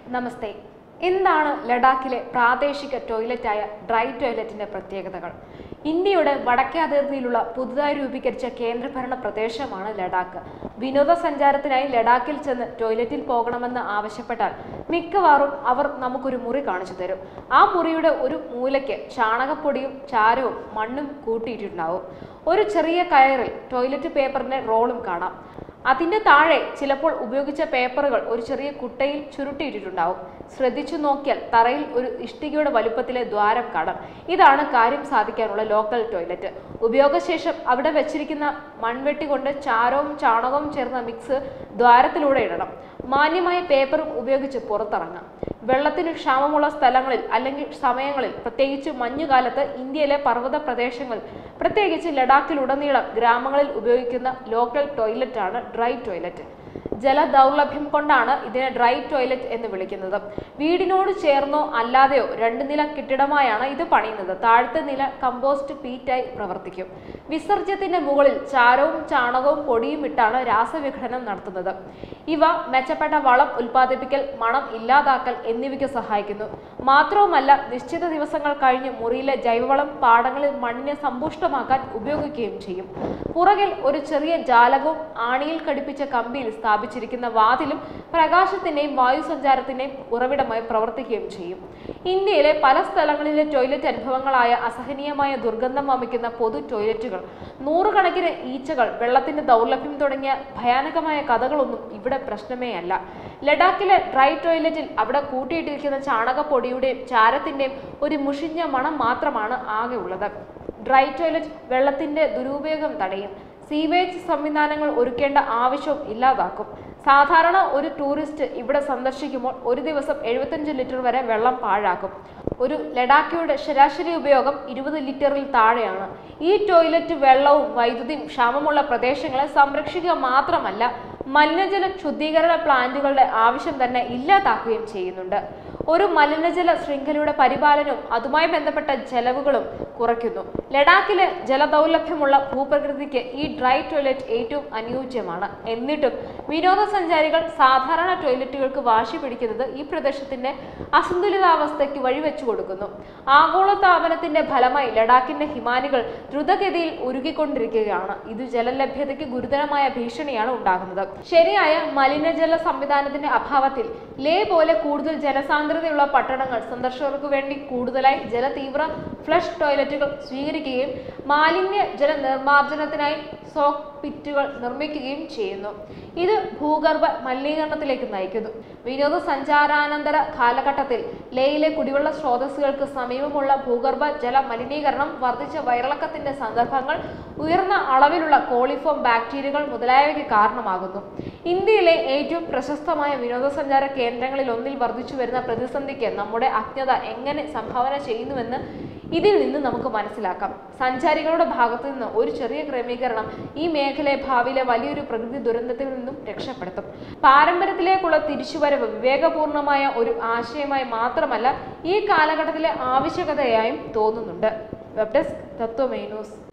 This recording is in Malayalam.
നമസ്തേ എന്താണ് ലഡാക്കിലെ പ്രാദേശിക ടോയ്ലറ്റായ ഡ്രൈ ടോയ്ലറ്റിന്റെ പ്രത്യേകതകൾ ഇന്ത്യയുടെ വടക്കേ അതിർത്തിയിലുള്ള പുതുതായി രൂപീകരിച്ച കേന്ദ്രഭരണ പ്രദേശമാണ് ലഡാക്ക് വിനോദസഞ്ചാരത്തിനായി ലഡാക്കിൽ ചെന്ന് ടോയ്ലറ്റിൽ പോകണമെന്ന് ആവശ്യപ്പെട്ടാൽ മിക്കവാറും അവർ നമുക്കൊരു മുറി കാണിച്ചു തരും ആ മുറിയുടെ ഒരു മൂലയ്ക്ക് ചാണകപ്പൊടിയും ചാരവും മണ്ണും കൂട്ടിയിട്ടുണ്ടാവും ഒരു ചെറിയ കയറിൽ ടോയ്ലറ്റ് പേപ്പറിന്റെ റോളും കാണാം അതിന്റെ താഴെ ചിലപ്പോൾ ഉപയോഗിച്ച പേപ്പറുകൾ ഒരു ചെറിയ കുട്ടയിൽ ചുരുട്ടിയിട്ടിട്ടുണ്ടാവും ശ്രദ്ധിച്ചു നോക്കിയാൽ തറയിൽ ഒരു ഇഷ്ടികയുടെ വലുപ്പത്തിലെ ദ്വാരം കാണാം ഇതാണ് കാര്യം സാധിക്കാനുള്ള ലോക്കൽ ടോയ്ലറ്റ് ഉപയോഗശേഷം അവിടെ വെച്ചിരിക്കുന്ന മൺവെട്ടി കൊണ്ട് ചാരവും ചാണകവും ചേർന്ന മിക്സ് ദ്വാരത്തിലൂടെ ഇടണം മാന്യമായ പേപ്പറും ഉപയോഗിച്ച് പുറത്തിറങ്ങാം വെള്ളത്തിന് ക്ഷാമമുള്ള സ്ഥലങ്ങളിൽ അല്ലെങ്കിൽ സമയങ്ങളിൽ പ്രത്യേകിച്ച് മഞ്ഞുകാലത്ത് ഇന്ത്യയിലെ പർവ്വത പ്രദേശങ്ങളിൽ പ്രത്യേകിച്ച് ലഡാക്കിലുടനീളം ഗ്രാമങ്ങളിൽ ഉപയോഗിക്കുന്ന ലോക്കൽ ടോയ്ലറ്റാണ് ഡ്രൈ ടോയ്ലറ്റ് ജല ദൗർലഭ്യം കൊണ്ടാണ് ഇതിനെ ഡ്രൈ ടോയ്ലറ്റ് എന്ന് വിളിക്കുന്നത് വീടിനോട് ചേർന്നോ അല്ലാതെയോ രണ്ട് നില കെട്ടിടമായാണ് ഇത് പണിയുന്നത് താഴത്തെ നില കമ്പോസ്റ്റ് പീറ്റായി പ്രവർത്തിക്കും വിസർജ്യത്തിന്റെ മുകളിൽ ചാരവും ചാണകവും പൊടിയും ഇട്ടാണ് രാസവിഘടനം നടത്തുന്നത് ഇവ മെച്ചപ്പെട്ട വളം ഉൽപ്പാദിപ്പിക്കൽ മണം ഇല്ലാതാക്കൽ എന്നിവയ്ക്ക് സഹായിക്കുന്നു മാത്രവുമല്ല നിശ്ചിത ദിവസങ്ങൾ കഴിഞ്ഞ് മുറിയിലെ ജൈവവളം പാടങ്ങളിൽ മണ്ണിനെ സമ്പുഷ്ടമാക്കാൻ ഉപയോഗിക്കുകയും ചെയ്യും പുറകിൽ ഒരു ചെറിയ ജാലകവും ആണിയിൽ ഘടിപ്പിച്ച കമ്പിയിൽ സ്ഥാപിച്ചിരിക്കുന്ന വാതിലും പ്രകാശത്തിന്റെയും വായുസഞ്ചാരത്തിന്റെയും ഉറവിടമായി പ്രവർത്തിക്കുകയും ചെയ്യും ഇന്ത്യയിലെ പല സ്ഥലങ്ങളിലെ ടോയ്ലറ്റ് അനുഭവങ്ങളായ അസഹനീയമായ ദുർഗന്ധം വമിക്കുന്ന പൊതു ടോയ്ലറ്റുകൾ നൂറുകണക്കിന് ഈച്ചകൾ വെള്ളത്തിന്റെ ദൗർലഭ്യം തുടങ്ങിയ ഭയാനകമായ കഥകളൊന്നും ഇവിടെ പ്രശ്നമേ അല്ല ലഡാക്കിലെ ഡ്രൈ ടോയ്ലറ്റിൽ അവിടെ കൂട്ടിയിട്ടിരിക്കുന്ന ചാണകപ്പൊടിയുടെയും ചാരത്തിന്റെയും ഒരു മുഷിഞ്ഞ മണം മാത്രമാണ് ആകെ ഉള്ളത് ഡ്രൈ ടോയ്ലറ്റ് വെള്ളത്തിന്റെ ദുരുപയോഗം തടയും സീവേജ് സംവിധാനങ്ങൾ ഒരുക്കേണ്ട ആവശ്യവും ഇല്ലാതാക്കും സാധാരണ ഒരു ടൂറിസ്റ്റ് ഇവിടെ സന്ദർശിക്കുമ്പോൾ ഒരു ദിവസം എഴുപത്തഞ്ച് ലിറ്റർ വരെ വെള്ളം പാഴാക്കും ഒരു ലഡാക്കിയുടെ ശരാശരി ഉപയോഗം ഇരുപത് ലിറ്ററിൽ താഴെയാണ് ഈ ടോയ്ലറ്റ് വെള്ളവും വൈദ്യുതിയും ക്ഷാമമുള്ള പ്രദേശങ്ങളെ സംരക്ഷിക്കുക മാത്രമല്ല മലിനജല ശുദ്ധീകരണ പ്ലാന്റുകളുടെ ആവശ്യം തന്നെ ഇല്ലാതാക്കുകയും ചെയ്യുന്നുണ്ട് ഒരു മലിനജല ശൃംഖലയുടെ പരിപാലനവും അതുമായി ബന്ധപ്പെട്ട ചെലവുകളും കുറയ്ക്കുന്നു ലഡാക്കിലെ ജലദൗർലഭ്യമുള്ള ഭൂപ്രകൃതിക്ക് ഈ ഡ്രൈ ടോയ്ലറ്റ് ഏറ്റവും അനുയോജ്യമാണ് എന്നിട്ടും വിനോദസഞ്ചാരികൾ സാധാരണ ടോയ്ലറ്റുകൾക്ക് വാശി പിടിക്കുന്നത് ഈ പ്രദേശത്തിന്റെ അസന്തുലിതാവസ്ഥയ്ക്ക് വഴിവെച്ചു കൊടുക്കുന്നു ആഗോളതാപനത്തിന്റെ ഫലമായി ലഡാക്കിന്റെ ഹിമാനികൾ ദ്രുതഗതിയിൽ ഉരുകിക്കൊണ്ടിരിക്കുകയാണ് ഇത് ജലലഭ്യതയ്ക്ക് ഗുരുതരമായ ഭീഷണിയാണ് ഉണ്ടാകുന്നത് ശരിയായ മലിനജല സംവിധാനത്തിന്റെ അഭാവത്തിൽ ലേ പോലെ കൂടുതൽ ജനസാന്ദ്രതയുള്ള പട്ടണങ്ങൾ സന്ദർശകർക്ക് വേണ്ടി കൂടുതലായി ജലതീവ്ര ഫ്ലഷ് ടോയ്ലറ്റുകൾ സ്വീകരിക്കുകയും മാലിന്യ ജല നിർമ്മാർജ്ജനത്തിനായി സോക്ക് പിറ്റുകൾ നിർമ്മിക്കുകയും ചെയ്യുന്നു ഇത് ഭൂഗർഭ മലിനീകരണത്തിലേക്ക് നയിക്കുന്നു വിനോദസഞ്ചാരാനന്തര കാലഘട്ടത്തിൽ ലേയിലെ കുടിവെള്ള സ്രോതസ്സുകൾക്ക് സമീപമുള്ള ഭൂഗർഭ ജല മലിനീകരണം വർദ്ധിച്ച വയറിളക്കത്തിന്റെ സന്ദർഭങ്ങൾ ഉയർന്ന അളവിലുള്ള കോളിഫോം ബാക്ടീരിയകൾ മുതലായവയ്ക്ക് കാരണമാകുന്നു ഇന്ത്യയിലെ ഏറ്റവും പ്രശസ്തമായ വിനോദസഞ്ചാര കേന്ദ്രങ്ങളിൽ ഒന്നിൽ വർദ്ധിച്ചു വരുന്ന പ്രതിസന്ധിക്ക് നമ്മുടെ അജ്ഞത എങ്ങനെ സംഭാവന ചെയ്യുന്നുവെന്ന് ഇതിൽ നിന്ന് നമുക്ക് മനസ്സിലാക്കാം സഞ്ചാരികളുടെ ഭാഗത്തു നിന്ന് ഒരു ചെറിയ ക്രമീകരണം ഈ മേഖലയെ ഭാവിയിലെ വലിയൊരു പ്രകൃതി ദുരന്തത്തിൽ നിന്നും രക്ഷപ്പെടുത്തും പാരമ്പര്യത്തിലേക്കുള്ള തിരിച്ചുവരവ് വിവേകപൂർണമായ ഒരു ആശയമായി മാത്രമല്ല ഈ കാലഘട്ടത്തിലെ ആവശ്യകതയായും തോന്നുന്നുണ്ട് വെബ് ഡെസ്ക് തത്വമേ ന്യൂസ്